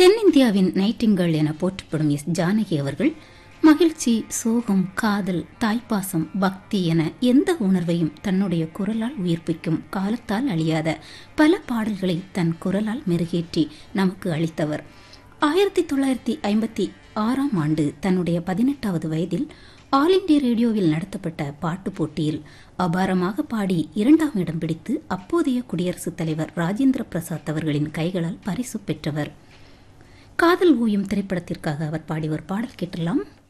தென்னிந்தியாவின் நைட்டிங்கல் என போற்றப்படும் எஸ் ஜானகி அவர்கள் மகிழ்ச்சி சோகம் காதல் தாய்ப்பாசம் பக்தி என எந்த உணர்வையும் தன்னுடைய குரலால் உயிர்ப்பிக்கும் காலத்தால் அழியாத பல பாடல்களை தன் குரலால் மெருகேற்றி நமக்கு அளித்தவர் ஆயிரத்தி தொள்ளாயிரத்தி ஐம்பத்தி ஆறாம் ஆண்டு தன்னுடைய பதினெட்டாவது வயதில் ஆல் இண்டியா ரேடியோவில் நடத்தப்பட்ட பாட்டு போட்டியில் அபாரமாக பாடி இரண்டாம் இடம் பிடித்து அப்போதைய குடியரசுத் தலைவர் ராஜேந்திர பிரசாத் அவர்களின் கைகளால் பரிசு பெற்றவர் காதல் ஓயும் திரைப்படத்திற்காக அவர் பாடி ஒரு பாடல் கேட்டலாம்